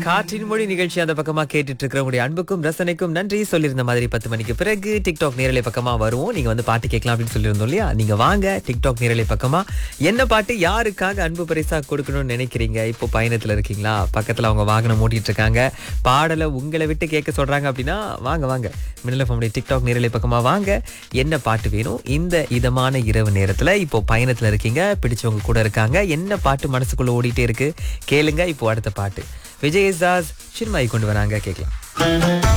காற்றின் மொழி நிகழ்ச்சி அந்த பக்கமா கேட்டுட்டு இருக்கிறவங்களுடைய அன்புக்கும் ரசனைக்கும் நன்றி சொல்லியிருந்த மாதிரி பத்து மணிக்கு பிறகு டிக்டாக் நேரலை பக்கமா வருவோம் நீங்க வந்து பாட்டு கேட்கலாம் அப்படின்னு சொல்லியிருந்தோம் இல்லையா நீங்க வாங்க டிக்டாக் நேரலை பக்கமா என்ன பாட்டு யாருக்காக அன்பு பரிசா கொடுக்கணும்னு நினைக்கிறீங்க இப்போ பயணத்துல இருக்கீங்களா பக்கத்துல அவங்க வாகனம் ஓட்டிட்டு இருக்காங்க பாடலை உங்களை விட்டு கேட்க சொல்றாங்க அப்படின்னா வாங்க வாங்க மின்னல் ஃபேமிலி டிக்டாக் நேரலை பக்கமா வாங்க என்ன பாட்டு வேணும் இந்த இதமான இரவு நேரத்துல இப்போ பயணத்துல இருக்கீங்க பிடிச்சவங்க கூட இருக்காங்க என்ன பாட்டு மனசுக்குள்ள ஓடிட்டே இருக்கு கேளுங்க இப்போ அடுத்த பாட்டு விஜய் தாஸ் சின்மாய் கொண்டு வராங்க கேட்கலாம்